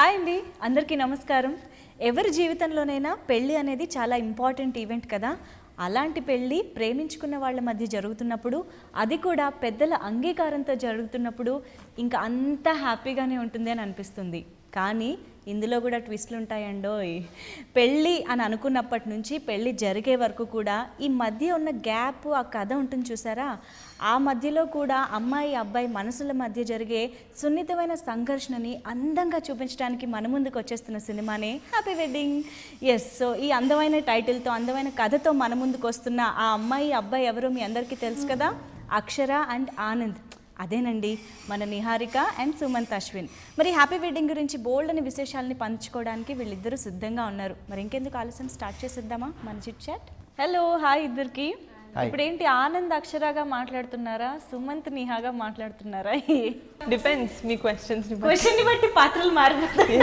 Hi అండి అందరికీ నమస్కారం ఎవరి జీవితంలోనైనా పెళ్ళి అనేది చాలా ఇంపార్టెంట్ ఈవెంట్ కదా అలాంటి పెళ్ళి ప్రేమించుకున్న వాళ్ళ మధ్య జరుగుతున్నప్పుడు అది కూడా పెద్దల అంగీకారంతో జరుగుతున్నప్పుడు ఇంకా అంత హ్యాపీగానే ఉంటుంది అని అనిపిస్తుంది కానీ ఇందులో కూడా ట్విస్ట్లు ఉంటాయండోయ్ పెళ్ళి అని అనుకున్నప్పటి నుంచి పెళ్ళి జరిగే వరకు కూడా ఈ మధ్య ఉన్న గ్యాప్ ఆ కథ ఉంటుంది చూసారా ఆ మధ్యలో కూడా అమ్మాయి అబ్బాయి మనసుల మధ్య జరిగే సున్నితమైన సంఘర్షణని అందంగా చూపించడానికి మన ముందుకు వచ్చేస్తున్న సినిమానే హ్యాపీ వెడ్డింగ్ ఎస్ సో ఈ అందమైన టైటిల్తో అందమైన కథతో మన ముందుకు వస్తున్న ఆ అమ్మాయి అబ్బాయి ఎవరో మీ అందరికీ తెలుసు కదా అక్షర అండ్ ఆనంద్ అదేనండి మన నిహారిక అండ్ సుమంత్ అశ్విన్ మరి హ్యాపీ వెడ్డింగ్ గురించి బోల్డ్ అని విశేషాలని పంచుకోవడానికి వీళ్ళిద్దరూ సిద్ధంగా ఉన్నారు మరి ఇంకెందుకు ఆలస్యం స్టార్ట్ చేసేద్దామా మన చిట్ చాట్ హలో హాయ్ ఇద్దరికి Hi. ఇప్పుడు ఏంటి ఆనంద్ అక్షరాగా మాట్లాడుతున్నారా సుమంత్ నిహాగా మాట్లాడుతున్నారా డిపెండ్స్ మీ క్వశ్చన్స్ క్వశ్చన్ బట్టి పాత్రలు మారిపోతాయి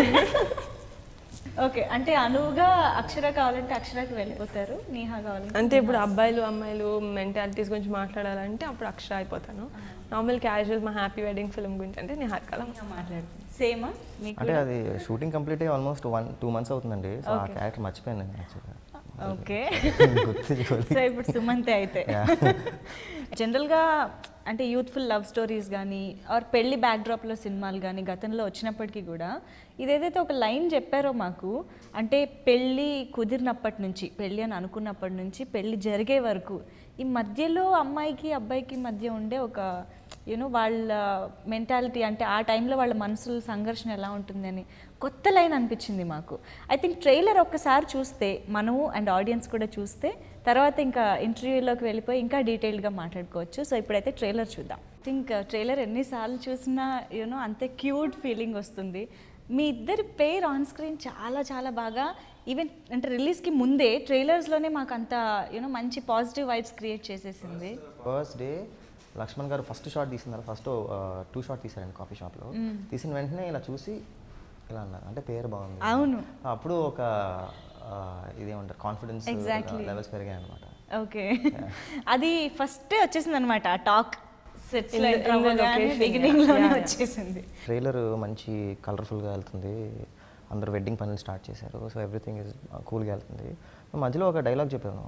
ఓకే అంటే అనువుగా అక్షర కావాలంటే అక్షరాకి వెళ్ళిపోతారు నిహా కావాలంటే అంటే ఇప్పుడు అబ్బాయిలు అమ్మాయిలు మెంటాలిటీస్ గురించి మాట్లాడాలంటే అప్పుడు అక్షర అయిపోతాను నార్మల్ క్యాజువల్ మా హ్యాపీ వెడ్డింగ్ ఫిల్మ్ గురించి అంటే నేను హార్కల మాట్లాడుతుంది సేమా మీకు అంటే అది షూటింగ్ కంప్లీట్ అయ్యి ఆల్మోస్ట్ వన్ టూ మంత్స్ అవుతుందండి సో ఆ క్యారెక్టర్ మర్చిపోయాను నేను యాక్చువల్గా ఓకే గుర్తు సో ఇప్పుడు సుమంతే అయితే జనరల్గా అంటే యూత్ఫుల్ లవ్ స్టోరీస్ కానీ ఆర్ పెళ్లి బ్యాక్డ్రాప్లో సినిమాలు కానీ గతంలో వచ్చినప్పటికీ కూడా ఇదేదైతే ఒక లైన్ చెప్పారో మాకు అంటే పెళ్ళి కుదిరినప్పటి నుంచి పెళ్ళి అని అనుకున్నప్పటి నుంచి పెళ్ళి జరిగే వరకు ఈ మధ్యలో అమ్మాయికి అబ్బాయికి మధ్య ఉండే ఒక యూనో వాళ్ళ మెంటాలిటీ అంటే ఆ టైంలో వాళ్ళ మనసుల సంఘర్షణ ఎలా ఉంటుందని కొత్త లైన్ అనిపించింది మాకు ఐ థింక్ ట్రైలర్ ఒక్కసారి చూస్తే మనము అండ్ ఆడియన్స్ కూడా చూస్తే తర్వాత ఇంకా ఇంటర్వ్యూలోకి వెళ్ళిపోయి ఇంకా డీటెయిల్డ్గా మాట్లాడుకోవచ్చు సో ఇప్పుడైతే ట్రైలర్ చూద్దాం ఐ థింక్ ట్రైలర్ ఎన్నిసార్లు చూసినా యూనో అంతే క్యూట్ ఫీలింగ్ వస్తుంది మీ ఇద్దరి పేర్ ఆన్ స్క్రీన్ చాలా చాలా బాగా ఈవెన్ అంటే రిలీజ్కి ముందే ట్రైలర్స్లోనే మాకు అంత యూనో మంచి పాజిటివ్ వైబ్స్ క్రియేట్ చేసేసింది ఫస్ట్ డే లక్ష్మణ్ గారు ఫస్ట్ షాట్ తీసినారు ఫస్ట్ టూ షాట్ తీసారండి కాఫీ షాప్లో తీసిన వెంటనే ఇలా చూసి ఇలా అన్నారు అంటే పేరు బాగుంది అవును అప్పుడు ఒక ఆ, ఇదేమంటారు కాన్ఫిడెన్స్ Exactly. లెవెల్స్ పెరిగాయి అనమాట ఓకే అది ఫస్ట్ వచ్చేసింది అనమాట ఆ talk sets In the- in the location, beginning yeah. లోనే Yeah, yeah. వచ్చేసింది ట్రైలర్ మంచి కలర్ఫుల్గా వెళ్తుంది అందరూ వెడ్డింగ్ పనులు స్టార్ట్ చేశారు సో ఎవ్రీథింగ్ ఇస్ కూల్గా వెళ్తుంది మధ్యలో ఒక డైలాగ్ చెప్పాను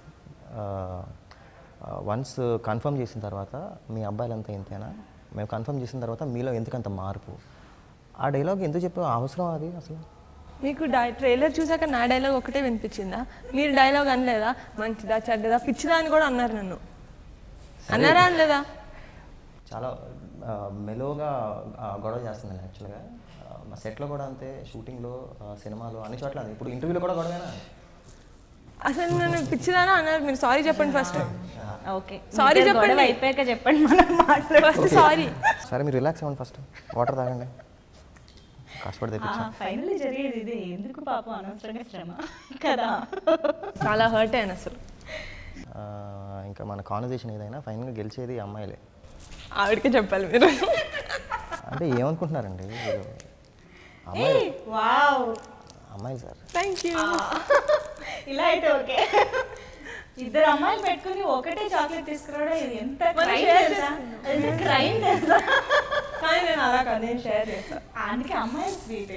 వన్స్ కన్ఫర్మ్ చేసిన తర్వాత మీ అబ్బాయిలంతా ఇంతేనా మేము కన్ఫర్మ్ చేసిన తర్వాత మీలో ఎందుకంత మార్పు ఆ డైలాగ్ ఎందుకు చెప్పావు అవసరం అది అసలు మీకు డై ట్రైలర్ చూసాక నా డైలాగ్ ఒకటే వినిపించిందా మీరు డైలాగ్ అనలేదా మంచిదా చెడ్డదా పిచ్చిదా అని కూడా అన్నారు నన్ను అన్నారా అనలేదా చాలా ఆ, మెలోగా ఆ, గొడవ చేస్తుందండి యాక్చువల్గా మా సెట్లో కూడా అంతే షూటింగ్లో సినిమాలో అన్ని చోట్ల అంతే. ఇప్పుడు ఇంటర్వ్యూలో కూడా గొడవేనా అసలు నన్ను పిచ్చిదానా అన్నారు మీరు సారీ చెప్పండి ఫస్ట్ ఓకే Sorry చెప్పండి. అయిపోయాక చెప్పండి మనం మాట్లాడు ఫస్ట్ సారీ సరే మీరు రిలాక్స్ అవ్వండి ఫస్ట్ వాటర్ తాగండి కష్టపడి తెప్పించాను ఫైనల్లీ జరిగేది ఇది ఎందుకు పాపం అనవసరంగా శ్రమ కదా చాలా హర్ట్ అయ్యాను అసలు ఆ, ఇంకా మన కాన్వర్జేషన్ ఏదైనా ఫైనల్గా గెలిచేది అమ్మాయిలే ఆవిడకే చెప్పాలి మీరు అంటే ఏమనుకుంటున్నారండి మీరు అమ్మాయిలు వావ్ అమ్మాయిలు సార్ థ్యాంక్ యూ ఇలా అయితే ఓకే ఇద్దరు అమ్మాయిలు పెట్టుకుని ఒకటే చాక్లెట్ తీసుకురావడం ఇది ఎంత మనం crime share తెలుసా? ఎంత crime తెలుసా? కానీ నేను అలా కాదు నేను షేర్ చేస్తాను అందుకే అమ్మాయిలు స్వీట్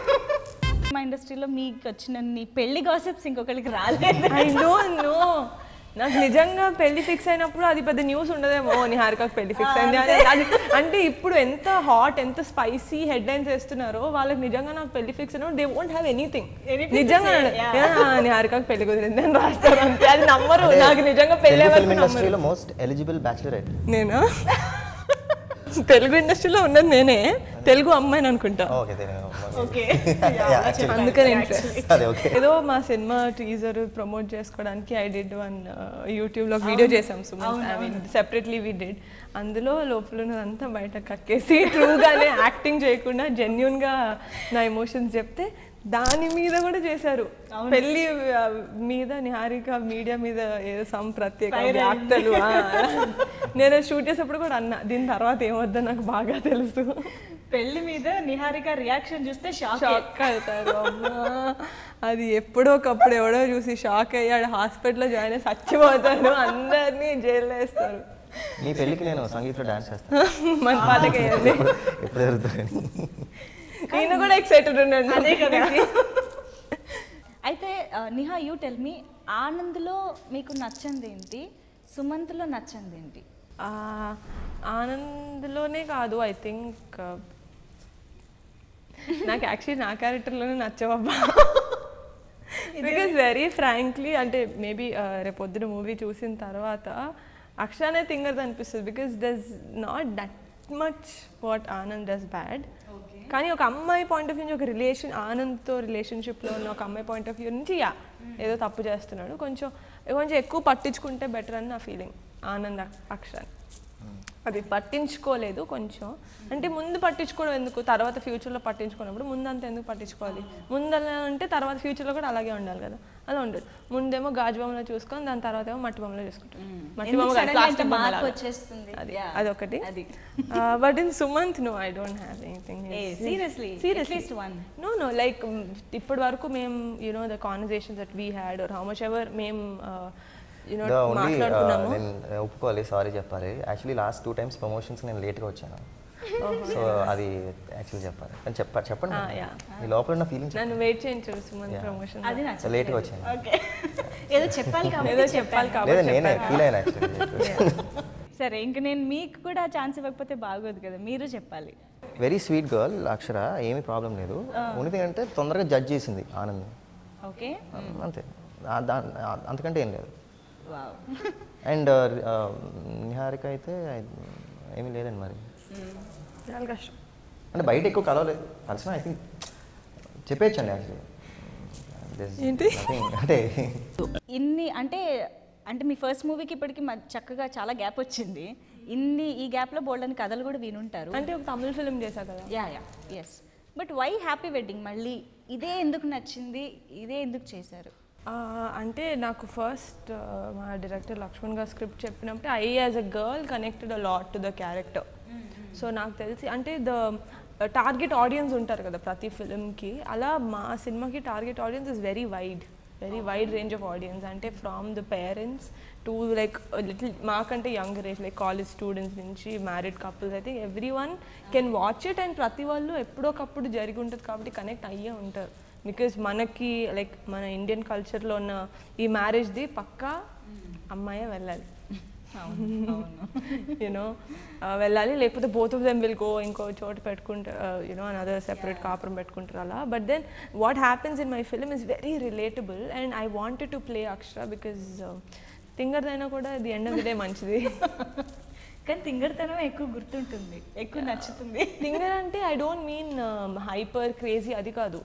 మా ఇండస్ట్రీలో మీకు వచ్చిన నీ పెళ్లి గాసిప్స్ ఇంకొకరికి రాలేదు ఐ నో నో నాకు నిజంగా పెళ్లి ఫిక్స్ అయినప్పుడు అది పెద్ద న్యూస్ ఉండదేమో నిహారికకు పెళ్లి ఫిక్స్ అయింది అని అది అంటే ఇప్పుడు ఎంత హాట్ ఎంత స్పైసీ హెడ్ లైన్స్ వేస్తున్నారో వాళ్ళకి నిజంగా నాకు పెళ్లి ఫిక్స్ అయినప్పుడు they won't have anything Anything to నిజంగా say, yeah. "Yeah, నిహారికకు పెళ్లి కుదిరింది అని రాస్తారు అంతే అది నమ్మరు నాకు నిజంగా పెళ్లి తెలుగు వరకు ఫిల్మ్ నమ్మరు ఇండస్ట్రీలో మోస్ట్ ఎలిజిబుల్ బ్యాచులరేట్ నేనా తెలుగు ఇండస్ట్రీలో ఉన్నది నేనే తెలుగు అమ్మాయిని అనుకుంటా ఓకే ఓకే అందుకని ఇంట్రెస్ట్ అదే ఓకే ఏదో మా సినిమా టీజర్ ప్రమోట్ చేసుకోవడానికి ఐ డిడ్ వన్ యూట్యూబ్లో వీడియో చేసాం Sumanth I mean separately we did అందులో లోపల ఉన్నదంతా బయట కక్కేసి ట్రూగానే యాక్టింగ్ చేయకుండా జెన్యున్గా నా ఎమోషన్స్ చెప్తే దాని మీద కూడా చేశారు పెళ్లి ఆ, మీద నిహారిక మీడియా మీద ఏదో సమ్ ప్రత్యేక వ్యాఖ్యలు ఆ, నేను షూట్ చేసేప్పుడు కూడా అన్నా దీని తర్వాత ఏమొద్దో నాకు బాగా తెలుసు పెళ్లి మీద నిహారిక రియాక్షన్ చూస్తే షాక్ షాక్ అవుతారు అమ్మా అది ఎప్పుడో ఒకప్పుడు ఎవడో చూసి షాక్ అయ్యాడు హాస్పిటల్లో జాయిన్ అయ్యి చచ్చిపోతాడు అందరినీ జైల్లో వేస్తారు మీ పెళ్ళికి నేను సంగీత్లో డాన్స్ చేస్తాను మన పాతకేయండి ఎప్పుడు జరుగుతుంది ఈయన కూడా ఎక్సైటెడ్ ఉన్నాడు అదే కదా అయితే ఆ, నిహా యూ టెల్ మీ ఆనంద్లో మీకు నచ్చంది ఏంటి సుమంత్లో నచ్చంది ఏంటి ఆ, ఆనంద్లోనే కాదు ఐ థింక్ నాకు యాక్చువల్లీ నా క్యారెక్టర్లోనే నచ్చవబ్బా బికాస్ వెరీ ఫ్రాంక్లీ అంటే మేబీ రేపొద్దున మూవీ చూసిన తర్వాత అక్షరానే థింగర్ అనిపిస్తుంది because this not that much what Anand does bad కానీ ఒక అమ్మాయి పాయింట్ ఆఫ్ వ్యూ నుంచి ఒక రిలేషన్ ఆనంద్తో రిలేషన్షిప్లో ఉన్న ఒక అమ్మాయి పాయింట్ ఆఫ్ వ్యూ నుంచి యా ఏదో తప్పు చేస్తున్నాడు కొంచెం కొంచెం ఎక్కువ పట్టించుకుంటే బెటర్ అని నా ఫీలింగ్ ఆనంద్ అక్- అక్షరాన్ని అది పట్టించుకోలేదు కొంచెం అంటే ముందు పట్టించుకోవడం ఎందుకు తర్వాత ఫ్యూచర్లో పట్టించుకున్నప్పుడు ముందు అంత ఎందుకు పట్టించుకోవాలి ముందు అలా అంటే తర్వాత ఫ్యూచర్లో కూడా అలాగే ఉండాలి కదా అలా ఉండదు ముందేమో గాజు బొమ్మలో చూసుకొని దాని తర్వాత ఏమో మట్టి బొమ్మలో చూసుకుంటాం మట్టి ఎందుకు బొమ్మ కాదు, suddenly plastic అంత బొమ్మ మార్పు లాగా. వచ్చేస్తుంది? అది Yeah. అదొకటి అది. But in Sumanth no I don't have anything Eh, seriously? At least one. No no like ఇప్పటి వరకు మేము you know the conversation that we had or how much ever మేము యునో ద ఓన్లీ మాట్లాడుకున్నాము నేను ఒప్పుకోవాలి సారీ చెప్పాలి actually last two times promotions నేను లేట్గా వచ్చాను సో అది యాక్చువల్లీ చెప్పాలి కానీ చెప్ప చెప్పండి Ah, yeah. మీ లోపల ఉన్న ఫీలింగ్ నన్ను వెయిట్ చేయించారు సుమంత్ Yeah. ప్రమోషన్ అది నచ్చలేదు లేట్గా వచ్చాను ఓకే ఏదో చెప్పాలి కాబట్టి ఏదో చెప్పాలి లేదా కాబట్టి నేనే చెప్పాను. ఫీల్ అయినా యాక్చువల్లీ సరే ఇంక నేను మీకు కూడా ఛాన్స్ ఇవ్వకపోతే బాగోదు కదా మీరు చెప్పాలి వెరీ స్వీట్ గర్ల్ అక్షర ఏమీ ప్రాబ్లం లేదు ఓన్లీ థింగ్ అంటే తొందరగా జడ్జ్ చేసింది ఆనంద్ ఓకే అంతే ఆ- దా- ఆ- అంతకంటే ఏం లేదు వావ్ అండ్ నిహారిక అయితే ఏమీ లేదండి మరి చాలా కష్టం అంటే బయట ఎక్కువ కలవలేదు కలిసిన ఐ థింక్ చెప్పేయచ్చండి యాక్చువల్లీ ఏంటి? అంటే ఇన్ని అంటే అంటే మీ ఫస్ట్ మూవీకి ఇప్పటికి మ- చక్కగా చాలా గ్యాప్ వచ్చింది ఇన్ని ఈ గ్యాప్లో బోల్డని కథలు కూడా వినుంటారు అంటే ఒక తమిళ ఫిల్మ్ చేశా కదా yeah yeah yes but why happy wedding మళ్ళీ ఇదే ఎందుకు నచ్చింది ఇదే ఎందుకు చేశారు ఆ, అంటే నాకు ఫస్ట్ మా డైరెక్టర్ లక్ష్మణ్ గారు స్క్రిప్ట్ చెప్పినప్పుడు I as a girl connected a lot to the character so నాకు తెలిసి అంటే ద టార్గెట్ ఆడియన్స్ ఉంటారు కదా ప్రతి ఫిల్మ్కి అలా మా సినిమాకి target audience is very wide very wide range of audience అంటే from the parents to like little మాకంటే younger age like college students నుంచి మ్యారీడ్ కపుల్స్ అయితే everyone can watch it and ప్రతి వాళ్ళు ఎప్పుడోకప్పుడు జరిగి ఉంటుంది కాబట్టి కనెక్ట్ అయ్యే ఉంటారు బికాజ్ మనకి లైక్ మన ఇండియన్ కల్చర్లో ఉన్న ఈ మ్యారేజ్ది పక్కా అమ్మాయే వెళ్ళాలి యూనో వెళ్ళాలి లేకపోతే both of them will go ఇంకో చోట పెట్టుకుంటారు యూనో అనదర్ సెపరేట్ కాపురం పెట్టుకుంటారు అలా but then what happens in my film is very relatable and I wanted to play Akshara because థింగర్దైనా కూడా the end of the day మంచిది కానీ తింగడితనం ఎక్కువ గుర్తుంటుంది ఎక్కువ నచ్చుతుంది థింగర్ అంటే I don't mean hyper crazy అది కాదు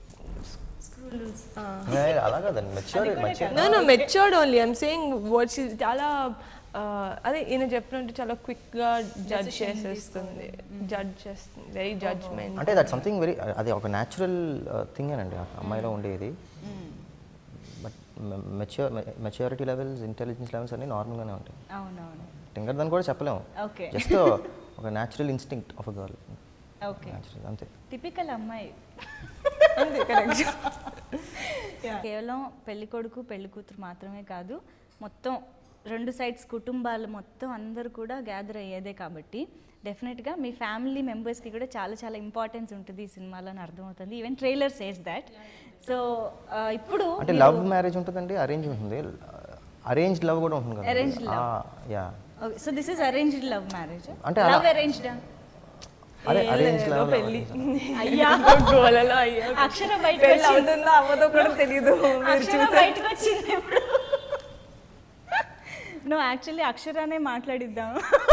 అలా కాదండి mature mature no no matured only I'm saying words చాలా uh, అదే ఈయన చెప్పినట్టు చాలా క్విక్గా జడ్జ్ చేసేస్తుంది జడ్జ్ చేస్తుంది వెరీ జడ్జ్మెంట్ అంటే దట్ సంథింగ్ వెరీ అది ఒక న్యాచురల్ థింగ్ అండి ఆ అమ్మాయిలో ఉండేది but mature maturity levels intelligence levels అన్నీ నార్మల్గానే ఉంటాయి అవునవును టింగర్ దాన్ని కూడా చెప్పలేము ఓకే జస్ట్ ఒక natural instinct of a girl okay natural అంతే టిపికల్ అమ్మాయి అంతే కరెక్ట్ కేవలం పెళ్లి కొడుకు పెళ్లి కూతురు మాత్రమే కాదు మొత్తం రెండు సైడ్స్ కుటుంబాలు మొత్తం అందరూ కూడా గ్యాదర్ అయ్యేదే కాబట్టి డెఫినెట్గా మీ ఫ్యామిలీ మెంబర్స్కి కూడా చాలా చాలా ఇంపార్టెన్స్ ఉంటుంది ఈ సినిమాలో అని అర్థమవుతుంది even trailer says that so ఇప్పుడు అంటే లవ్ మ్యారేజ్ ఉంటుందండి అరేంజ్ ఉంటుంది అరేంజ్ లవ్ కూడా ఉంటుంది కదా Arranged love. Yeah so this is arranged love marriage అంటే అలా- లవ్ అరేంజ్డ్ అదే అరేంజ్ లవ్ పెళ్ళి అయ్యా గోలలో అయ్యా అక్షర బయట పెళ్ళి అవుతుందో అవ్వదో కూడా తెలియదు మీరు అక్షర చూసే బయటకు వచ్చింది ఇప్పుడు నువ్వు యాక్చువల్లీ అక్షరానే మాట్లాడిద్దాం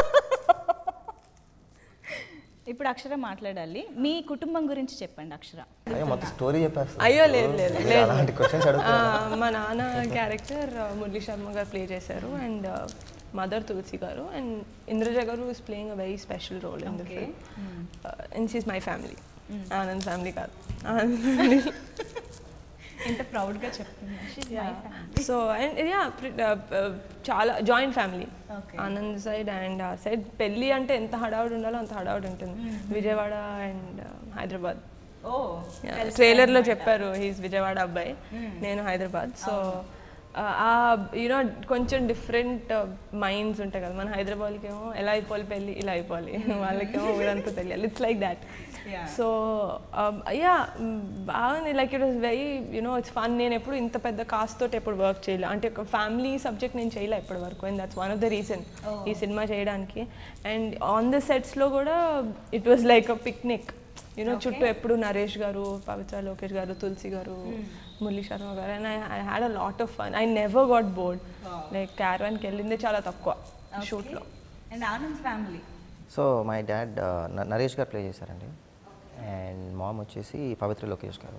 ఇప్పుడు అక్షర మాట్లాడాలి మీ కుటుంబం గురించి చెప్పండి అక్షర అయ్యో మొత్తం స్టోరీ చెప్పేస్తా అయ్యో లేదు లేదు మీరు లేదు అలాంటి క్వశ్చన్స్ అడుగుతా ఆ, మా నాన్న క్యారెక్టర్ మురళీ శర్మ గారు ప్లే చేశారు అండ్ మదర్ తులసి గారు and Indraja garu is playing a very special role in the Okay. Film and she's my family Anand family కాదు ఆనంద్ ఫ్యామిలీ ఎంత ప్రౌడ్గా చెప్తున్నా సో అండ్ యా చాలా joint family Okay. Anand side and ఆ సైడ్ పెళ్ళి అంటే ఎంత హడావుడి ఉండాలో అంత హడావుడి ఉంటుంది విజయవాడ అండ్ హైదరాబాద్ ఓ ట్రైలర్ లో చెప్పారు హీస్ విజయవాడ అబ్బాయి నేను హైదరాబాద్ సో ఆ యూనో కొంచెం డిఫరెంట్ మైండ్స్ ఉంటాయి కదా మన హైదరాబాద్కి ఏమో ఎలా అయిపోవాలి పెళ్ళి ఇలా అయిపోవాలి వాళ్ళకేమో ఊరంతా తెలియాలి it's like that so yeah బాగుంది like it was very you know it's fun నేను ఎప్పుడు ఇంత పెద్ద కాస్ట్ తోటి ఎప్పుడు వర్క్ చేయలే అంటే ఒక ఫ్యామిలీ సబ్జెక్ట్ నేను చేయలే ఇప్పటి వరకు and that's one of the reason ఈ సినిమా చేయడానికి అండ్ ఆన్ ద సెట్స్లో కూడా it was like a picnic you know చుట్టూ ఎప్పుడు నరేష్ గారు పవిత్ర లోకేష్ గారు తులసి గారు Murali Sharma garu and I I had a lot of fun I never got bored like క్యారవాన్కి వెళ్ళిందే చాలా తక్కువ షూట్లో and Anand family so my dad Naresh garu play చేశారండి అండ్ మామ్ వచ్చేసి పవిత్ర లోకేష్ గారు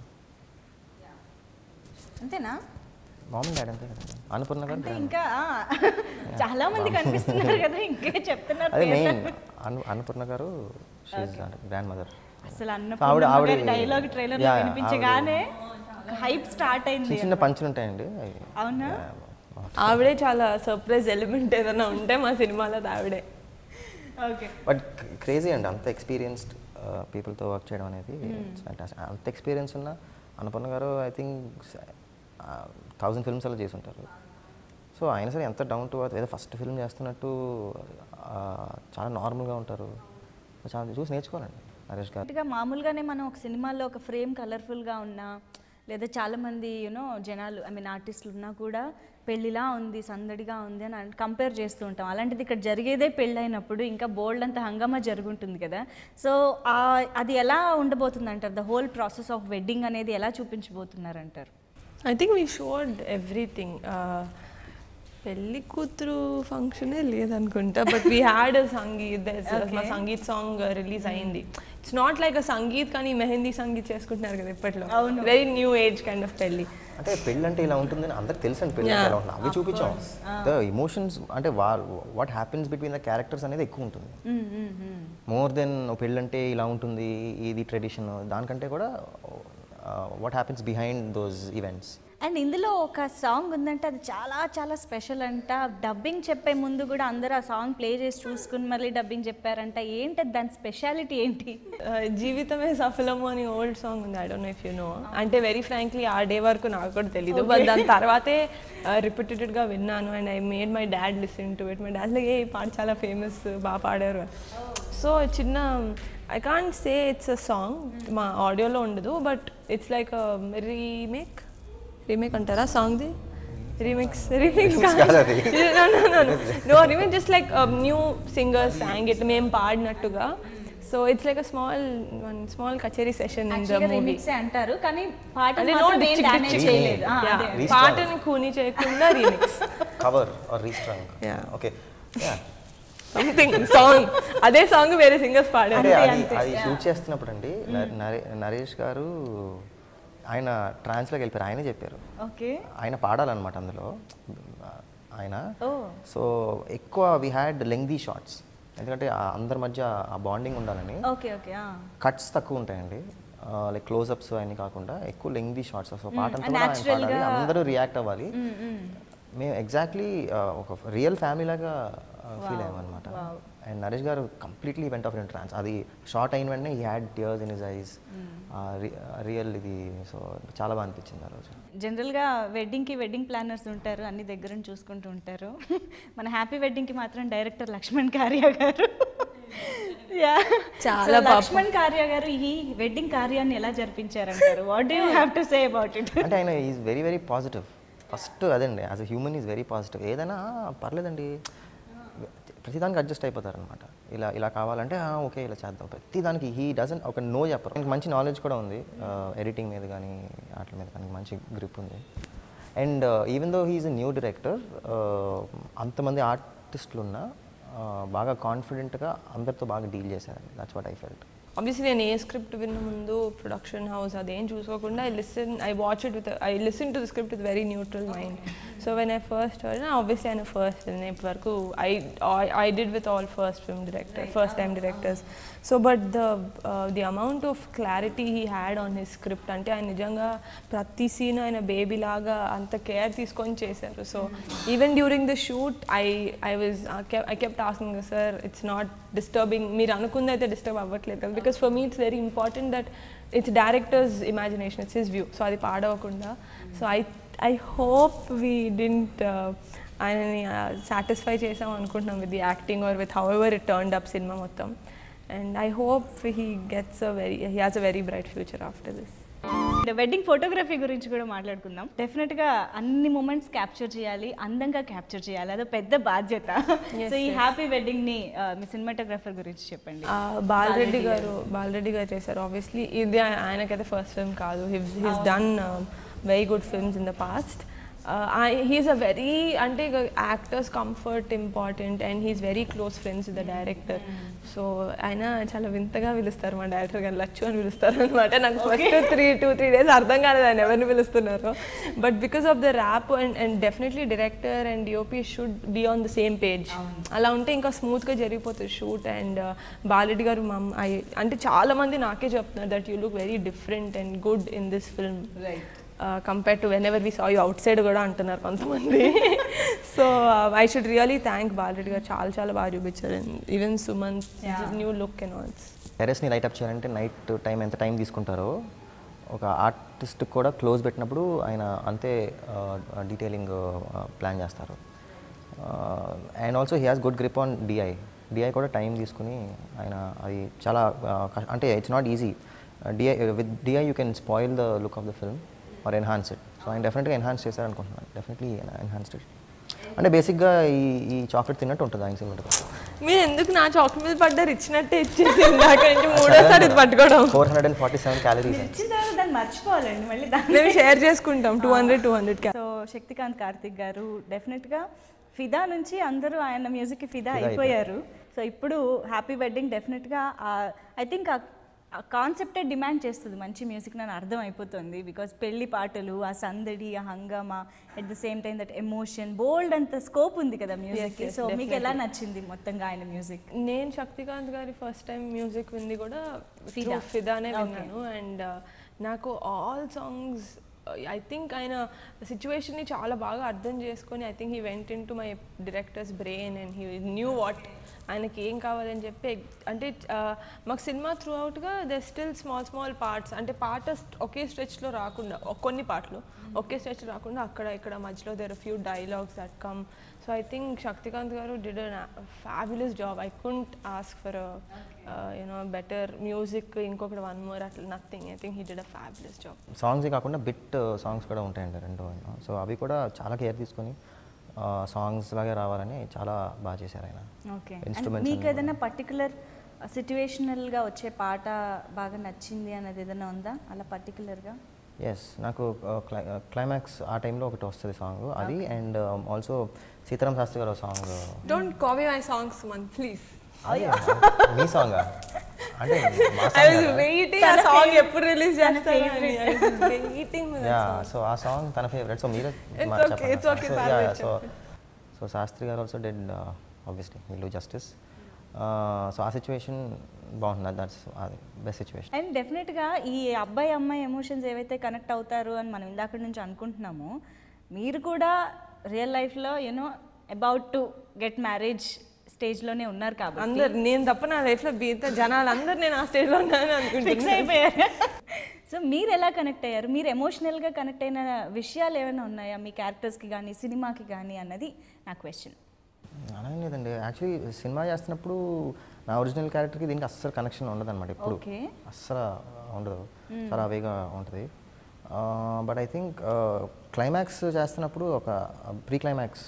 అంతేనా మామ్ అండ్ డాడ్ అంతే కదా అన్నపూర్ణ గారు అంటే grand. ఇంకా ఆ, చాలా మంది కనిపిస్తున్నారు కదా ఇంకే చెప్తున్నారు అదే పేర్లు. మెయిన్ అను అన్నపూర్ణ గారు షీఈ్ గ్రాండ్ మదర్ అసలు ఆవిడ- అన్న ఆవిడ- డైలాగ్ ట్రైలర్ Yeah, yeah, వినిపించగానే హైప్ స్టార్ట్ అయింది చిన్న చిన్న పంచులు ఉంటాయండి అవి అవునా ఆవిడే చాలా సర్ప్రైజ్ ఎలిమెంట్ ఏదైనా ఉంటే మా సినిమాలో అది ఆవిడే ఓకే బట్ క్రేజీ అండి అంత ఎక్స్పీరియన్స్డ్ పీపుల్తో వర్క్ చేయడం అనేది fantastic. అంత ఎక్స్పీరియన్స్ ఉన్న అన్నపూర్ణ గారు ఐ థింక్ థౌజండ్ ఫిల్మ్స్ అలా చేసి ఉంటారు సో ఆయన సరే ఎంత డౌన్ టు అర్త్ ఏదో ఫస్ట్ ఫిల్మ్ చేస్తున్నట్టు ఆ, చాలా నార్మల్గా ఉంటారు చాలా చూసి నేర్చుకోవాలండి నరేష్ గారు కరెక్ట్గా మామూలుగానే మనం ఒక సినిమాలో ఒక ఫ్రేమ్ కలర్ఫుల్గా ఉన్నా లేదా చాలామంది యూనో జనాలు ఐ మీన్ ఆర్టిస్టులు ఉన్నా కూడా పెళ్ళిలా ఉంది సందడిగా ఉంది అని కంపేర్ చేస్తూ ఉంటాం అలాంటిది ఇక్కడ జరిగేదే పెళ్ళైనప్పుడు ఇంకా బోల్డ్ అంత హంగామా జరుగుంటుంది కదా సో అది ఎలా ఉండబోతుంది అంటారు the whole process of wedding అనేది ఎలా చూపించబోతున్నారు అంటారు I think we showed everything పెళ్లి కూతురు ఫంక్షనే లేదనుకుంటా బట్ వీ హ్యాడ్ సంగీత్ మా సంగీత్ సాంగ్ రిలీజ్ అయింది it's not like a sangeet కానీ మెహందీ సంగీత్ చేసుకుంటున్నారు కదా ఇప్పట్లో very new age kind of పెళ్లి అంటే పెళ్ళి అంటే ఇలా ఉంటుందని అందరికి తెలుసు అండి పెళ్ళి అంటే ఎలా ఉంటుంది అవి చూపించాం ద ఇమోషన్స్ అంటే what happens between the characters అనేది ఎక్కువ ఉంటుంది మోర్ దెన్ పెళ్ళి అంటే ఇలా ఉంటుంది ఇది ట్రెడిషన్ దానికంటే కూడా what happens behind those events and ఇందులో ఒక సాంగ్ ఉందంటే అది చాలా చాలా స్పెషల్ అంట డబ్బింగ్ చెప్పే ముందు కూడా అందరూ ఆ సాంగ్ ప్లే చేసి చూసుకుని మళ్ళీ డబ్బింగ్ చెప్పారంట ఏంటి దాని స్పెషాలిటీ ఏంటి Uh, జీవితమే సఫలము అని ఓల్డ్ సాంగ్ ఉంది I don't know if you know అంటే వెరీ ఫ్రాంక్లీ ఆ డే వరకు నాకు కూడా తెలియదు బట్ దాని తర్వాతే రిపీటెడ్గా విన్నాను and I made my dad listen to it my dad like ఏ ఈ పాట చాలా ఫేమస్ బాగా పాడారు సో చిన్న I can't say it's a song మా ఆడియోలో ఉండదు but it's like remake remake అంటారా సాంగ్ది remix remix no remake just like new singers song it మేము పాడినట్టుగా so it's like a small one small kacheri session in the movie remix అంటారు కానీ పాట అంటే మాత్రం no ఏం డిచ్ damage డిచ్ చేయలేదు ఆ, అదే. Restart. పాటని కూని చేయకుండా remix cover or restrung Yeah. Okay something song అదే సాంగ్ వేరే సింగర్స్ పాడారు అంటే అది అది షూట్ చేస్తున్నప్పుడు అండి నరే- నరేష్ గారు ఆయన ట్రాన్స్లోకి వెళ్ళిపోయారు ఆయనే చెప్పారు ఓకే ఆయన పాడాలన్నమాట అందులో ఆయన ఓ సో ఎక్కువ వి హ్యాడ్ లెంగ్దీ షార్ట్స్ ఎందుకంటే ఆ అందరి మధ్య ఆ బాండింగ్ ఉండాలని ఓకే ఓకే ఆ. కట్స్ తక్కువ ఉంటాయండి లైక్ క్లోజప్స్ అన్ని కాకుండా ఎక్కువ లెంగ్దీ షార్ట్స్ సో పాట అంతా and కూడా ఆయన natural పాడాలి గా- అందరూ రియాక్ట్ అవ్వాలి మ్, మ్. మేము ఎగ్జాక్ట్లీ ఒక రియల్ ఫ్యామిలీ లాగా ఫీల్ అయ్యామన్నమాట and Naresh garu completely went off in trance అది షార్ట్ అయిన వెంటనే he had tears in his eyes real ఇది సో చాలా బాగా అనిపించింది ఆ రోజు జనరల్గా వెడ్డింగ్కి వెడ్డింగ్ ప్లానర్స్ ఉంటారు అన్ని దగ్గర చూసుకుంటూ ఉంటారు మన హ్యాపీ వెడ్డింగ్కి మాత్రం డైరెక్టర్ లక్ష్మణ్ కార్య గారు Yeah. చాలా So, లక్ష్మణ్ కార్య గారు ఈ వెడ్డింగ్ కార్యాన్ని ఎలా జరిపించారంటారు what do have to say about it అంటే ఆయన is very very positive first అదండి as a human is very positive ఏదైనా పర్లేదండి ప్రతిదానికి అడ్జస్ట్ అయిపోతారనమాట ఇలా ఇలా కావాలంటే "ఆ, ఓకే ఇలా చేద్దాం ప్రతిదానికి హీ డజన్ ఒక నో చెప్పరు ఆయనకి మంచి నాలెడ్జ్ కూడా ఉంది ఎడిటింగ్ మీద కానీ వాటి మీద కానీ మంచి గ్రిప్ ఉంది and even though he's new director అంతమంది ఆర్టిస్టులు ఉన్నా uh, బాగా కాన్ఫిడెంట్గా అందరితో బాగా డీల్ చేశారండి that's what I felt obviously నేను ఏ స్క్రిప్ట్ విన్న ముందు ప్రొడక్షన్ హౌస్ అదేం చూసుకోకుండా I listen I watch it with I listen to the script with very neutral mind so when I first obviously ఆయన ఫస్ట్ నేను ఇప్పటి వరకు I I did with all first film director first time directors so but the the amount of clarity he had on his script అంటే ఆయన నిజంగా ప్రతి scene ఆయన baby లాగా అంత కేర్ తీసుకొని చేశారు so even during the shoot I I was I kept asking sir it's not disturbing మీరు అనుకుంది అయితే డిస్టర్బ్ అవ్వట్లేదు కదా because for me it's very important that it's director's imagination it's his view so అది పాడవకుండా so I I hope we didn't ఆయనని satisfy చేసాం అనుకుంటున్నాం with the acting or with however it turned up సినిమా మొత్తం and I hope he gets a very he has a very bright future after this wedding photography గురించి కూడా మాట్లాడుకుందాం డెఫినెట్గా అన్ని మూమెంట్స్ క్యాప్చర్ చేయాలి అందంగా క్యాప్చర్ చేయాలి అదో పెద్ద బాధ్యత సో ఈ హ్యాపీ వెడ్డింగ్ ని ఆ, మీ సినిమాటోగ్రఫర్ గురించి చెప్పండి ఆ, బాలరెడ్డి గారు బాలరెడ్డి గారు చేశారు ఆబ్వియస్లీ ఇది ఆయ- ఆయనకైతే ఫస్ట్ ఫిల్మ్ కాదు he's done very good films in the past he's a very అంటే actors comfort important and he's very close friends the director so ఆయన చాలా వింతగా పిలుస్తారు మా డైరెక్టర్ గారు లచ్చు అని పిలుస్తారు అనమాట నాకు first three two three days అర్థం కాలేదు ఆయన ఎవరిని పిలుస్తున్నారు but because of the rap and and definitely director and DOP should be on the same page అలా ఉంటే ఇంకా స్మూత్గా జరిగిపోతుంది షూట్ అండ్ బాలరెడ్డి గారు మా అమ్మ- I- అంటే చాలా మంది నాకే చెప్తున్నారు that you look very different and good in this film compare to whenever we saw you outside కూడా అంటున్నారు కొంతమంది so I should really thank Balareddy garu చాలా చాలా బాగా చూపించారు even Sumanth new look and also టెరెస్ని లైట్ చేయాలంటే నైట్ టైం ఎంత టైం తీసుకుంటారో ఒక ఆర్టిస్ట్ కూడా క్లోజ్ పెట్టినప్పుడు ఆయన అంతే డీటెయిలింగ్ ప్లాన్ చేస్తారు and also he has good grip on DI DI కూడా టైం తీసుకుని ఆయన అది చాలా uh, కష్ట- అంటే it's not easy DI with DI you can spoil the look of the film or enhance it so ఆయన డెఫినెట్గా ఎన్హాన్స్ చేశారనుకుంటున్నాను డెఫినెట్లీ ఎన్హాన్స్డ్ ఇట్ అంటే బేసిక్గా ఈ ఈ చాక్లెట్ తిన్నట్టు ఉంటుంది ఆయన సినిమా మీరు ఎందుకు నా చాక్లెట్ మీద పడ్డారు ఇచ్చినట్టే ఇచ్చేసి ఇందాక నుంచి మూడోసారి ఇది పట్టుకోవడం four hundred and forty seven calories ఇచ్చిన తర్వాత దాన్ని మర్చిపోవాలండి మళ్ళీ దాన్ని మేము షేర్ చేసుకుంటాం two hundred two hundred so Shaktikanth Karthik garu డెఫినెట్గా ఫిదా నుంచి అందరూ ఆయన మ్యూజిక్కి ఫిదా అయిపోయారు సో ఇప్పుడు హ్యాపీ వెడ్డింగ్ డెఫినెట్గా ఐ థింక్ ఆ కాన్సెప్టే డిమాండ్ చేస్తుంది మంచి మ్యూజిక్ నన్ను అర్థం అయిపోతుంది బికాస్ పెళ్లి పాటలు ఆ సందడి ఆ హంగామా at the same time that emotion bold అంత స్కోప్ ఉంది కదా మ్యూజిక్ yes, సో మీకు ఎలా నచ్చింది మొత్తంగా ఆయన మ్యూజిక్ నేను శక్తికాంత్ గారి ఫస్ట్ టైం మ్యూజిక్ వింది కూడా ఫిదా. ఫిదా ఫిదానే విన్నాను అండ్ నాకు ఆల్ సాంగ్స్ ఐ థింక్ ఆయన సిచ్యువేషన్ని చాలా బాగా అర్థం చేసుకొని I think he went into my directors brain and he knew what ఆయనకి ఏం కావాలని చెప్పి అంటే uh, మాకు సినిమా త్రూ అవుట్గా they still small small parts అంటే పాట st- ఒకే స్ట్రెచ్లో రాకుండా ఒ- కొన్ని పాటలు ఒకే స్ట్రెచ్ రాకుండా అక్కడ ఇక్కడ మధ్యలో there few dialogues that come so I think Shaktikanth garu did an fabulous job I couldn't ask for you know better music ఇంకొకటి వన్ మోర్ అట్లా nothing I think he did a fabulous job songs కాకుండా bit songs కూడా ఉంటాయండి రెండు so అవి కూడా చాలా care తీసుకొని సాంగ్స్ లాగే రావాలని చాలా బాగా చేశారు ఆయన ఓకే Instruments మీకు అన్నీ ఏదైనా పర్టికులర్ సిచ్యువేషనల్గా వచ్చే పాట బాగా నచ్చింది అన్నది ఏదైనా ఉందా అలా పర్టికులర్గా ఎస్ నాకు క్లైమాక్స్ ఆ టైంలో ఒకటి వస్తుంది సాంగ్ అది and also Sitaram Sastry garu song don't copy my songs man please మీ సాంగ్ అంటే మా ఐ song వాజ్ కాదా? వెయిటింగ్ ఆ సాంగ్ ఎప్పుడు రిలీజ్ చేస్తారు వెయిటింగ్ యా సో ఆ సాంగ్ తన ఫేవరెట్ సో మీరే It's మా- okay, చెప్పండి it's okay, సో పర్లేదు, yeah so so Sastry garu also dead obviously will do justice so ఆ సిచ్యువేషన్ బాగుంటుంది దట్స్ అది బెస్ట్ సిచ్యువేషన్ అండ్ డెఫినెట్గా ఈ అబ్బాయి అమ్మాయి ఎమోషన్స్ ఏవైతే కనెక్ట్ అవుతారు అని మనం ఇందాక నుంచి అనుకుంటున్నామో మీరు కూడా రియల్ లైఫ్లో you know about to get marriage స్టేజ్లోనే ఉన్నారు కాబట్టి అందరు నేను తప్ప నా లైఫ్ లో మిగతా జనాలు అందరు నేను ఆ స్టేజ్ లో ఉన్నాను ఫిక్స్ అనుకుంటున్నాను అయిపోయారు సో మీరు ఎలా కనెక్ట్ అయ్యారు మీరు ఎమోషనల్గా కనెక్ట్ అయిన విషయాలు ఏమైనా ఉన్నాయా మీ క్యారెక్టర్స్కి కానీ సినిమాకి కానీ అన్నది నా క్వశ్చన్ అలా ఏం లేదండి యాక్చువల్లీ సినిమా చేస్తున్నప్పుడు నా ఒరిజినల్ క్యారెక్టర్కి దీనికి అస్సలు కనెక్షన్ ఉండదు అనమాట ఎప్పుడు ఓకే అస్సలు ఉండదు చాలా అవేగా ఉంటుంది బట్ ఐ థింక్ క్లైమాక్స్ చేస్తున్నప్పుడు ఒక ప్రీ క్లైమాక్స్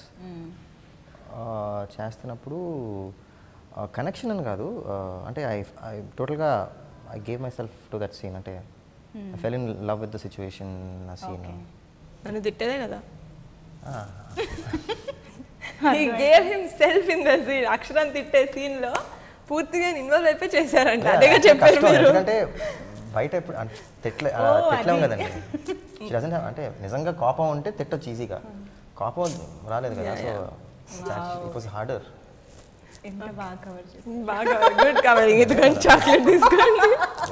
చేస్తున్నప్పుడు కనెక్షన్ అని కాదు uh, అంటే ఐ ఐ టోటల్గా I gave myself to that scene అంటే I fell in love with the situation ఆ సీన్ నన్ను తిట్టేదే కదా he gave himself in the scene అక్షరం తిట్టే సీన్ లో పూర్తిగా ఇన్వాల్వ్ అయిపోయి చేశారంట అదేగా చెప్పారు మీరు ఎందుకంటే బయట ఎప్పుడు అంటే తిట్లే ఆ, తిట్లేం కదండి She doesn't have- అంటే నిజంగా కోపం ఉంటే తిట్టొచ్చు ఈజీగా కోపం రాలేదు కదా సో ఇట్ వాస్ హార్డర్ ఎంత బాగా కవర్ చేసి బాగా గుడ్ కవరింగ్ ఎందుకంటే చాక్లెట్ తీసుకోండి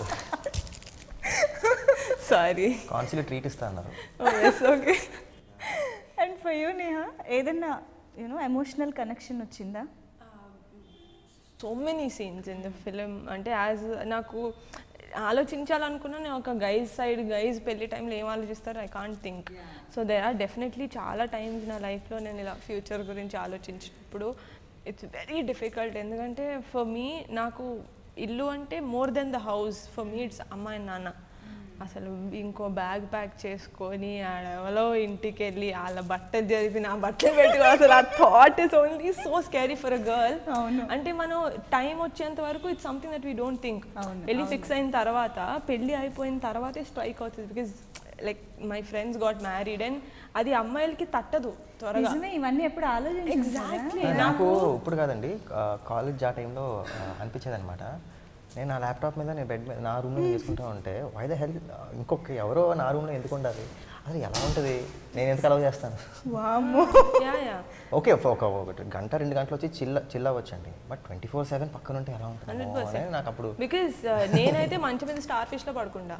సారీ కాన్సిల్ ట్రీట్ ఇస్తా అన్నారు okay and for you Neha ఏదన్నా యూనో ఎమోషనల్ కనెక్షన్ వచ్చిందా so many scenes in the film అంటే యాజ్ నాకు ఆలోచించాలనుకున్నా నేను ఒక గైజ్ సైడ్ గైజ్ పెళ్లి టైంలో ఏం ఆలోచిస్తారో I can't think so they are definitely చాలా టైమ్స్ నా లైఫ్లో నేను ఇలా ఫ్యూచర్ గురించి ఆలోచించినప్పుడు ఇట్స్ వెరీ డిఫికల్ట్ ఎందుకంటే ఫర్ మీ నాకు ఇల్లు అంటే more than the house for me it's అమ్మ అండ్ నాన్న అసలు ఇంకో బ్యాగ్ ప్యాక్ చేసుకొని ఆడెవలో ఇంటికి వెళ్ళి వాళ్ళ బట్టలు జరిపి నా బట్టలు పెట్టుకో అసలు ఆ thought is only so scary for a girl అవును. అంటే మనం టైం వచ్చేంత వరకు it's something that we don't think అవును, వెళ్ళి ఫిక్స్ అయిన తర్వాత పెళ్ళి అయిపోయిన తర్వాతే స్ట్రైక్ అవుతుంది because like my friends got married and అది అమ్మాయిలకి తట్టదు త్వరగా నిజమే ఇవన్నీ ఎప్పుడు ఆలోచించాలి ఎగ్జాక్ట్లీ నాకు ఇప్పుడు కాదండి కాలేజ్ ఆ టైంలో అనిపించేది అనమాట నేను నా ల్యాప్టాప్ మీద నేను బెడ్ మీద నా రూమ్లో చేసుకుంటా ఉంటే వై ద హెల్త్ ఇంకొక ఎవరో నా రూమ్లో ఎందుకు ఉండాలి అది ఎలా ఉంటుంది నేను ఎందుకు అలవ్ చేస్తాను వామ్మో యా యా ఓకే ఒక ఒక ఒకటి గంట రెండు గంటలు వచ్చి చిల్ల చిల్ అవ్వచ్చండి బట్ ట్వంటీ ఫోర్ సెవెన్ పక్కన ఉంటే ఎలా ఉంటుంది ఓ, అనేది నాకు అప్పుడు బికాజ్ నేనైతే మంచం మీద స్టార్ ఫిష్లో పడకుండా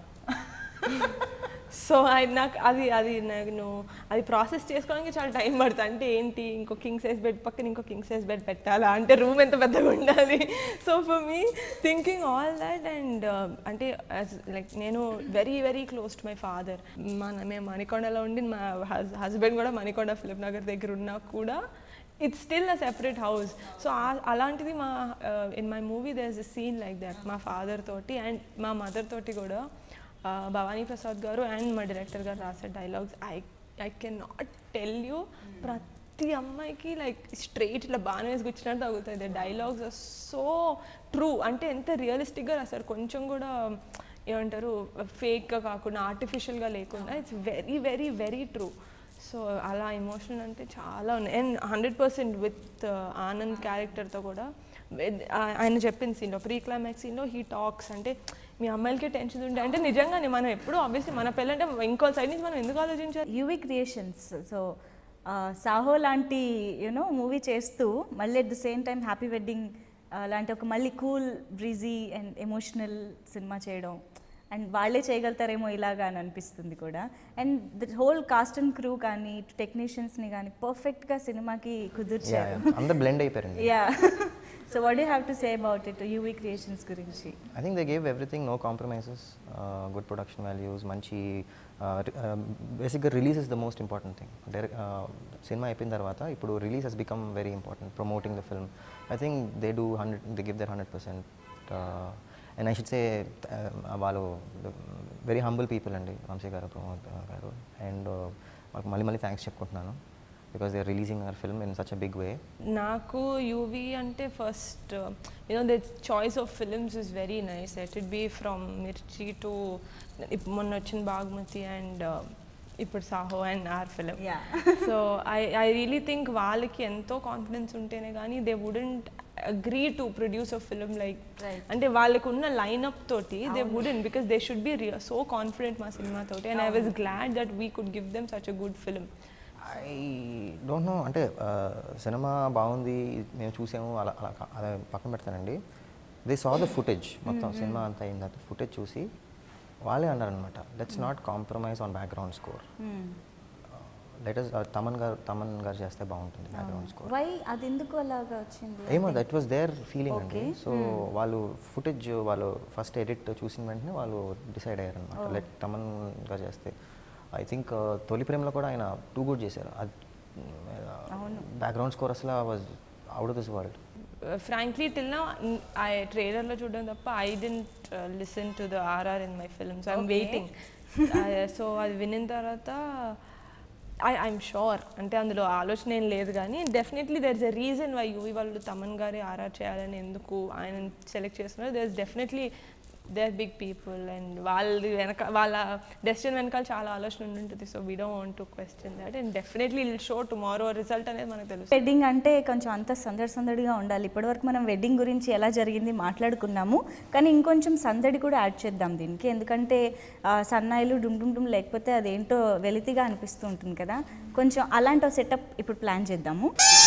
సో నాకు అది అది నేను అది ప్రాసెస్ చేసుకోవడానికి చాలా టైం పడుతుంది అంటే ఏంటి ఇంకో కింగ్ సైజ్ బెడ్ పక్కన ఇంకో కింగ్ సైజ్ బెడ్ పెట్టాలా అంటే రూమ్ ఎంత పెద్దగా ఉండాలి so for me thinking all that and అంటే లైక్ నేను very very close to my father మన మేము మణికొండలో ఉండి మా హస్బెండ్ కూడా మణికొండ ఫిలిం నగర్ దగ్గర ఉన్నా కూడా it's still a separate house so అలాంటిది మా in my movie there is a scene like that మా ఫాదర్ తోటి అండ్ మా మదర్ తోటి కూడా uh, భవానీ ప్రసాద్ గారు అండ్ మా డైరెక్టర్ గారు రాసే dialogues I I can not tell you ప్రతి అమ్మాయికి లైక్ స్ట్రైట్ ఇట్లా బాగా వేసి కూర్చున్నట్టు తగ్గుతుంది డైలాగ్స్ ఆర్ సో ట్రూ అంటే ఎంత రియలిస్టిక్గా రాస్తారు కొంచెం కూడా ఏమంటారు ఫేక్గా కాకుండా ఆర్టిఫిషియల్గా లేకుండా it's very very very true so అలా ఎమోషనల్ అంటే చాలా ఉన్నాయి and hundred percent with Anand క్యారెక్టర్తో కూడా with- ఆ- ఆయన చెప్పిన సీన్లో ప్రీ క్లైమాక్స్ సీన్లో హీ టాక్స్ అంటే మీ అమ్మాయిలకే టెన్షన్ ఉండే అంటే నిజంగానే మనం ఎప్పుడు ఆబ్వియస్లీ మన పెళ్ళంటే ఇంకో సైడ్ నుంచి మనం ఎందుకు ఆలోచించాలి యూవి క్రియేషన్స్ సో సాహో లాంటి యూనో మూవీ చేస్తూ మళ్ళీ at the same time happy wedding లాంటి ఒక మళ్ళీ కూల్ బ్రీజీ అండ్ ఎమోషనల్ సినిమా చేయడం అండ్ వాళ్ళే చేయగలుగుతారేమో ఇలాగా అని అనిపిస్తుంది కూడా and the whole cast and crew కానీ టెక్నీషియన్స్ని కానీ పర్ఫెక్ట్గా సినిమాకి కుదిర్చారు అందరు బ్లెండ్ అయిపోయారండి yeah so what you have to say about it UV Creations గురించి I think they gave everything no compromises good production values మంచి బేసిక్గా release is the most important thing direct సినిమా అయిపోయిన తర్వాత ఇప్పుడు release he's become very important promoting the film I think they do hundred they give their hundred percent and I should say వాళ్ళు very humble people అండి వంశీ గారు ప్రమోద్ గారు and వాళ్ళకి మళ్ళీ మళ్ళీ థ్యాంక్స్ చెప్పుకుంటున్నాను because they are releasing our film in such a big way నాకు యూవీ అంటే first you know the choice of films is very nice let it be from Mirchi to మొన్న వచ్చిన బాగ్మతి అండ్ ఇప్పుడు Saaho and are film Yeah. So I I really think వాళ్ళకి ఎంతో confidence ఉంటేనే కానీ they wouldn't agree to produce a film like Right. అంటే వాళ్ళకు ఉన్న లైనప్ తోటి they wouldn't because they should be so confident మా సినిమా తోటి and I was glad that we could give them such a good film I don't know అంటే సినిమా బాగుంది మేము చూసాము అలా అలా కా- అలా పక్కన పెడతానండి దే సా ద ఫుటేజ్ మొత్తం సినిమా అంతా అయిన తర్వాత ఫుటేజ్ చూసి వాళ్ళే అన్నారనమాట let's not compromise on background score let's Thaman గారు తమన్ గారు చేస్తే బాగుంటుంది బ్యాక్గ్రౌండ్ స్కోర్ వై అది ఎందుకు అలాగా వచ్చింది ఏమో దట్ వాస్ దేర్ ఫీలింగ్ అండి Okay. సో వాళ్ళు ఫుటేజ్ వాళ్ళు ఫస్ట్ ఎడిట్ చూసిన వెంటనే వాళ్ళు డిసైడ్ అయ్యారు అనమాట లెట్ తమన్ గారు చేస్తే ఐ థింక్ తొలి ప్రేమలో కూడా ఆయన టూ గుడ్ చేశారు అది బ్యాక్గ్రౌండ్ స్కోర్ అసలు was out of this world frankly till నా ఆ ట్రైలర్లో చూడడం తప్ప I didn't listen to the RR in my films I'm Okay. Waiting so అది వినిన తర్వాత ఐ ఐఎమ్ షూర్ అంటే అందులో ఆలోచన ఏం లేదు కానీ definitely there is a reason why UV వాళ్ళు తమన్ గారి ఆర్ఆర్ చేయాలని ఎందుకు ఆయన సెలెక్ట్ చేస్తున్నారు there is definitely they are big people and వాళ్ళ వెనక వాళ్ళ డెస్టిన్ వెనకాల చాలా ఆలోచన ఉంటుంది so we don't want to question that and definitely show tomorrow result అనేది మనకు తెలుస్తుంది వెడ్డింగ్ అంటే కొంచెం అంత సందడి సందడిగా ఉండాలి ఇప్పటివరకు మనం వెడ్డింగ్ గురించి ఎలా జరిగింది మాట్లాడుకున్నాము కానీ ఇంకొంచెం సందడి కూడా యాడ్ చేద్దాం దీనికి ఎందుకంటే ఆ, సన్నాయిలు డుమ్ డుమ్ డుమ్ లేకపోతే అదేంటో వెలితిగా అనిపిస్తూ ఉంటుంది కదా కొంచెం అలాంటి సెటప్ ఇప్పుడు ప్లాన్ చేద్దాము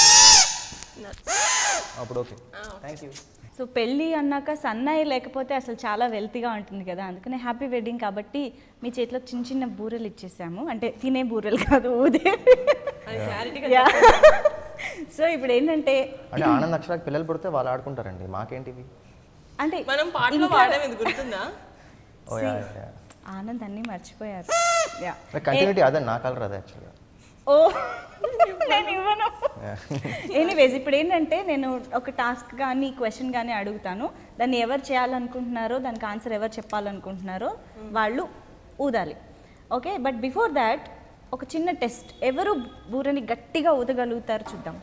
అప్పుడు ఓకే థ్యాంక్ యూ సో పెళ్ళి అన్నాక సన్నాయి లేకపోతే అసలు చాలా వెల్తీగా ఉంటుంది కదా అందుకనే హ్యాపీ వెడ్డింగ్ కాబట్టి మీ చేతిలో చిన్న చిన్న బూరెలు ఇచ్చేసాము అంటే తినే బూరెలు కాదు ఊదే అది క్లారిటీగా యా సో ఇప్పుడు ఏంటంటే అంటే ఆనంద్ అక్షరాకి పిల్లలు పుడితే వాళ్ళు ఆడుకుంటారండి మాకేంటివి అంటే మనం పాటలో ఇంకా- పాడడం ఇది గుర్తుందా ఓ యా యా ఆనంద్ అన్నీ మర్చిపోయారు యా కంటిన్యూటీ అదే నా కలర్ అదే యాక్చువల్గా ఓ నేను ఇవ్వను ఎనీవేస్ ఇప్పుడు ఏంటంటే నేను ఒక టాస్క్ కానీ క్వశ్చన్ కానీ అడుగుతాను దాన్ని ఎవరు చేయాలనుకుంటున్నారో దానికి ఆన్సర్ ఎవరు చెప్పాలనుకుంటున్నారో వాళ్ళు ఊదాలి ఓకే బట్ బిఫోర్ దాట్ ఒక చిన్న టెస్ట్ ఎవరు బూరని గట్టిగా ఊదగలుగుతారు చూద్దాం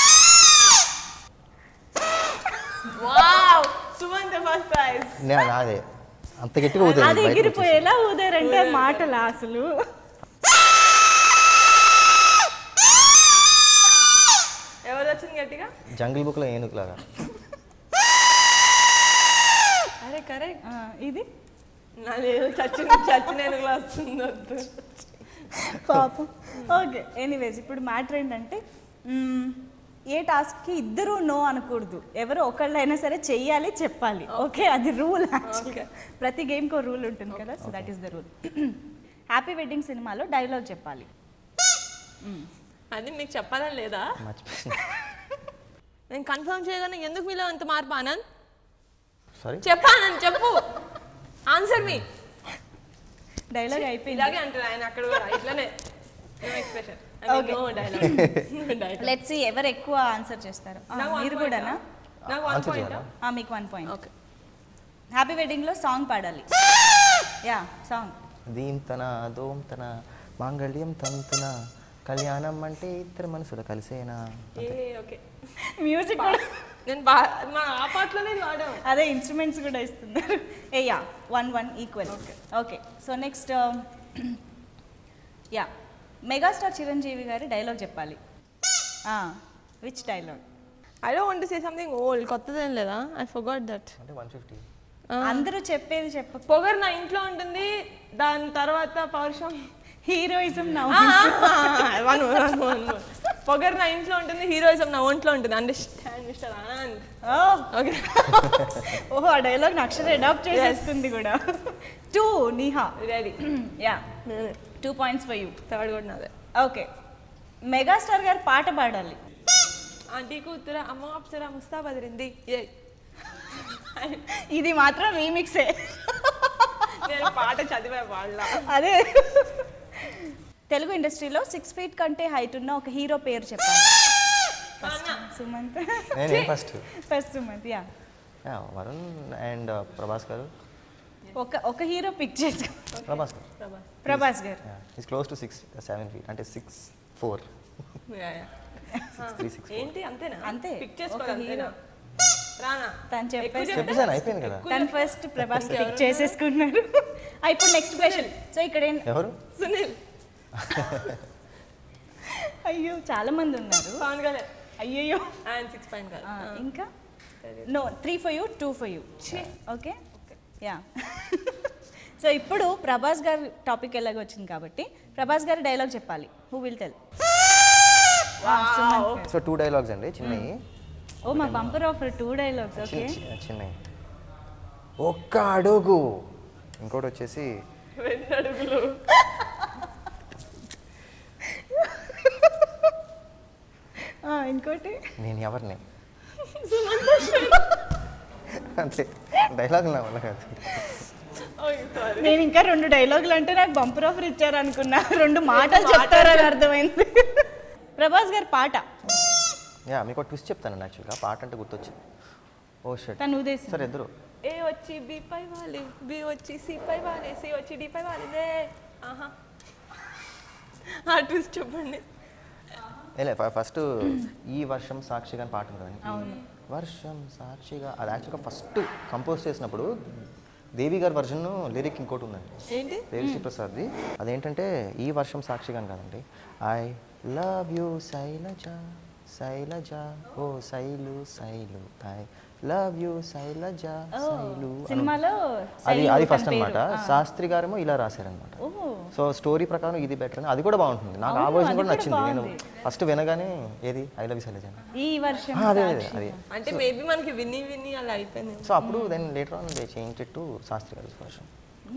వావ్ సుమంత్ ఫస్ట్ ప్రైజ్ నే- నాదే అంత గట్టిగా అది ఊదాను బయటకు ఎగిరిపోయేలా ఊదారంటే మాటలా అసలు ఎవరు వచ్చింది గట్టిగా వచ్చేసి. జంగిల్ బుక్లో ఏనుగులాగా అరే కరెక్ట్ ఆ, ఇది నాది ఏదో చచ్చిన చచ్చిన ఎనుగులా వస్తుంది వద్దు పాపం ఓకే ఎనీవేస్ ఇప్పుడు మ్యాటర్ ఏంటంటే మ్మ్, ఏ టాస్క్కి ఇద్దరు నో అనకూడదు ఎవరు ఒకళ్ళైనా సరే చెయ్యాలి చెప్పాలి ఓకే అది రూల్ యాక్చువల్గా ప్రతి గేమ్కి రూల్ ఉంటుంది కదా so that is the rule happy wedding సినిమాలో డైలాగ్ చెప్పాలి అది మీకు చెప్పాలని లేదా మర్చిపోయింది నేను కన్ఫర్మ్ చేయగానే ఎందుకు మీలో అంత మార్పు ఆనంద్ సారీ చెప్పానండి చెప్పు ఆన్సర్ మీ డైలాగ్ అయిపోయింది ఇలాగే అంటారు ఆయన అక్కడ కూడా ఇట్లానే no expression Okay. No dialogue dialogue let's ఎవరు ఎక్కువ ఆన్సర్ చేస్తారు ఆ, నాకు one మీరు point కూడానా ఆ? నాకు వన్ ఆన్సర్ పాయింట్ చేయాలా ఆ, మీకు వన్ పాయింట్ ఓకే హ్యాపీ వెడ్డింగ్లో సాంగ్ పాడాలి యా సాంగ్ దీంతన దోంతన మాంగళ్యం తంతున కళ్యాణం అంటే ఇద్దరు మనసులు కలిసేనా ఏ ఓకే మ్యూజిక్ కూడా నేను బా మా ఆ పాటలోనే వాడాం అదే ఇన్స్ట్రుమెంట్స్ కూడా ఇస్తున్నారు ఏ yeah one one equal okay so next yeah megastar Chiranjeevi గారి డైలాగ్ చెప్పాలి which dialogue I don't want to say something old కొత్తదేం లేదా ఐ ఫర్గాట్ దట్ అంటే వన్ ఫిఫ్టీ అందరూ చెప్పేది చెప్ప పొగర్ నా ఇంట్లో ఉంటుంది దాని తర్వాత పౌరుషం హీరోయిజం నా ఆ, ఆ, ఆ, one more, one more, one more. పొగర్ నా ఇంట్లో ఉంటుంది హీరోయిజం నా ఒంట్లో ఉంటుంది అండర్స్టాండ్ మిస్టర్ ఆనంద్ ఓకే ఓహో ఆ డైలాగ్ అక్షర అడాప్ట్ చేసేస్తుంది కూడా two Niha ready yeah two points for you third కూడా నాదే ఓకే మెగాస్టార్ గారు పాట పాడాలి ఆంటీ కూతుర అమ్మ అప్సరా ముస్తా బదిరింది ఏ ఇది మాత్రం రీమిక్సే నేను పాట చదివా వాళ్ళ అదే తెలుగు ఇండస్ట్రీలో సిక్స్ ఫీట్ కంటే హైట్ ఉన్న ఒక హీరో పేరు చెప్పాలి సుమంత్ నేనే first first Sumanth yeah Varun and Prabhas గారు ఒక ఒక హీరో పిక్ చేసుకో ప్రభాస్ గారు ప్రభాస్ గారు is close to six seven feet అంటే six four yeah, yeah. Three six ఏంటి అంతేనా అంతే. పిక్ చేసుకోవాలి ఒక అంతేనా hero. రానా తను చెప్పేసి చెప్పేసాను అయిపోయింది కదా తను ఫస్ట్ ప్రభాస్ పిక్ చేసేసుకున్నారు ఆ, ఇప్పుడు నెక్స్ట్ క్వశ్చన్ సో ఇక్కడ ఏం ఎవరు సునీల్ అయ్యో చాలా మంది ఉన్నారు పవన్ కళ్యాణ్ అయ్యయ్యో అండ్ సిక్స్ పాయింట్ ఆ, ఇంకా no three for you two for you okay yeah so ఇప్పుడు ప్రభాస్ గారి టాపిక్ ఎలాగ వచ్చింది కాబట్టి ప్రభాస్ గారి డైలాగ్ చెప్పాలి who will tell so two dialogues అండి చిన్నవి ఓ మా bumper offer two dialogues okay చిన్న- చిన్న- చిన్నవి ఒక్క అడుగు ఇంకోటి వచ్చేసి రెండు అడుగులు ఇంకోటి నేను ఎవరిని అంతే డైలాగ్ నా వల్ల కాదు సారీ నేను ఇంకా రెండు డైలాగులు అంటే నాకు బంపర్ ఆఫర్ ఇచ్చారు అనుకున్నా రెండు మాటలు చెప్తారని అర్థమైంది ప్రభాస్ గారి పాట యా మీకు ట్విస్ట్ చెప్తాను యాక్చువల్గా పాట అంటే గుర్తొచ్చింది ఓ షట్ తను ఉదేసి సరే ఇద్దరు ఏ వచ్చి బి పై వాలి బి వచ్చి సి పై వాలి సి వచ్చి డి పై వాలిదే ఆహా ఆ ట్విస్ట్ చెప్పండి లే ఫస్ట్ ఈ వర్షం సాక్షిగా అని పాట ఉంది కదండి వర్షం సాక్షిగా అది యాక్చువల్గా ఫస్ట్ కంపోజ్ చేసినప్పుడు దేవి గారి వర్జన్ లిరిక్ ఇంకోటి ఉందండి ఏంటి దేవిశ్రీ ప్రసాద్ది అదేంటంటే ఈ వర్షం సాక్షిగా అని కాదండి I love you Shailaja Shailaja ఓ Shailu Shailu I love you Shailaja Shailu అని సినిమాలో అది శైలు అది తన ఫస్ట్ పేరు. అనమాట శాస్త్రి గారేమో ఇలా రాశారనమాట ఓ సో స్టోరీ ప్రకారం ఇది బెటర్ అని అది కూడా బాగుంటుంది నాకు ఆ అవును, వర్షన్ అది కూడా కూడా నచ్చింది నేను బాగుంది. ఫస్ట్ వినగానే ఏది ఐ లవ్ శైలజ అని. ఈ వర్షం ఆ, అదే అదే సాక్షి. అదే అంటే మేబీ మనకి విని విని అలా అయిపోయింది సో అప్పుడు then later on they change to Shastri గారి version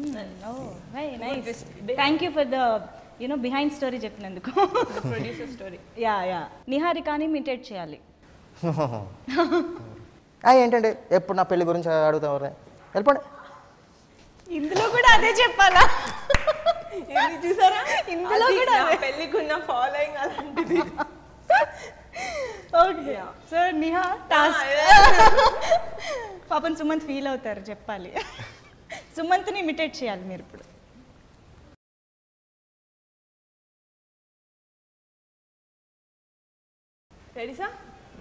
thank you for the you know behind story చెప్పినందుకు ప్రొడ్యూసర్ స్టోరీ యా యా నిహారికాని ఇమిటేట్ చేయాలి ఏంటంటే ఎప్పుడు నా పెళ్లి గురించి అడుగుతావు వెళ్ళిపోండి ఇందులో కూడా అదే చెప్పాలా ఇది చూసారా ఇందులో అది కూడా నా పెళ్ళికున్న ఫాలోయింగ్ అలాంటిది ఓకే సో నిహా టాస్క్ పాపం సుమంత్ ఫీల్ అవుతారు చెప్పాలి సుమంత్ని ఇమిటేట్ చేయాలి మీరు ఇప్పుడు రెడీ సార్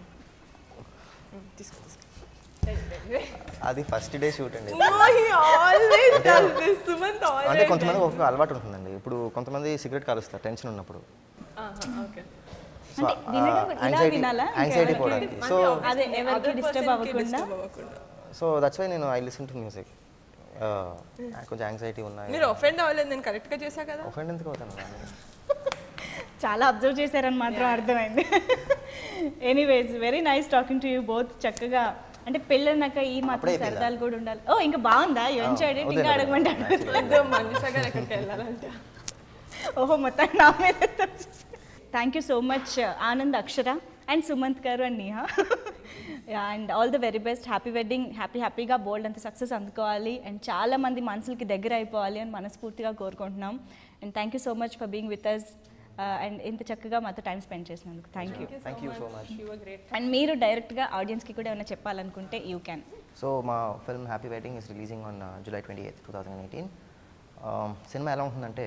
తీసుకో అది ఫస్ట్ డే షూట్ అండి ఆల్వేస్ డస్ దిస్ సుమంత్ అంటే ఆల్వేస్ కొంతమంది ఒక అలవాటు ఉంటుందండి ఇప్పుడు కొంతమంది సిగరెట్ కాలుస్తారు టెన్షన్ ఉన్నప్పుడు ఓకే సో అంటే వినడం ఇలా యాంగ్జైటీ వినాలా? యాంగ్జైటీ పోవడానికి సో అదే ఎవరికి డిస్టర్బ్ అవ్వకుండా సో దట్స్ వై నేను ఐ లిసన్ టు మ్యూజిక్ కొంచెం యాంగ్జైటీ ఉన్నాయి మీరు ఒఫెండ్ అవ్వలేదు నేను కరెక్ట్ గా చేశా కదా ఒఫెండ్ ఎందుకు అవుతాను నేను? చాలా అబ్జర్వ్ చేశారని మాత్రం అర్థమైంది anyways very nice talking to you both చక్కగా అంటే పెళ్ళన్నాక ఈ మాత్రం అప్పుడే అయిపోయిందా? సరదాలు కూడా ఉండాలి ఓ ఇంకా బాగుందా ఎంజాయ్ ఇంకా వదిలేండి. అడగమంటే వద్దు మనిషి గారు ఎక్కడికి వెళ్ళాలంటే ఓహో మొత్తం నా మీద thank you so much Anand Akshara and Sumanth గారు and Niha and all the very best happy wedding happy హ్యాపీగా బోల్డ్ అంత సక్సెస్ అందుకోవాలి అండ్ చాలా మంది మనసులకి దగ్గర అయిపోవాలి అని మనస్ఫూర్తిగా కోరుకుంటున్నాం and thank you so much for being with us and ఇంత చక్కగా మాతో టైం స్పెండ్ చేసినందుకు thank you thank you so much you are great and మీరు డైరెక్ట్గా ఆడియన్స్కి కూడా ఏమైనా చెప్పాలనుకుంటే యూ క్యాన్ సో మా film happy wedding is releasing on July twenty eighth two thousand eighteen సినిమా ఎలా ఉంటుందంటే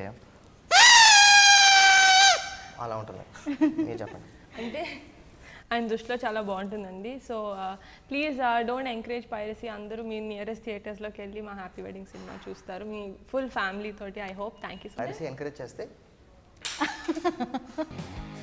అలా ఉంటుంది మీరు చెప్పండి అంటే ఆయన దృష్టిలో చాలా బాగుంటుందండి so please don't encourage piracy అందరూ మీ నియరెస్ట్ థియేటర్స్లోకి వెళ్ళి మా హ్యాపీ వెడ్డింగ్ సినిమా చూస్తారు మీ ఫుల్ ఫ్యామిలీ తోటి I hope thank you so much piracy encourage చేస్తే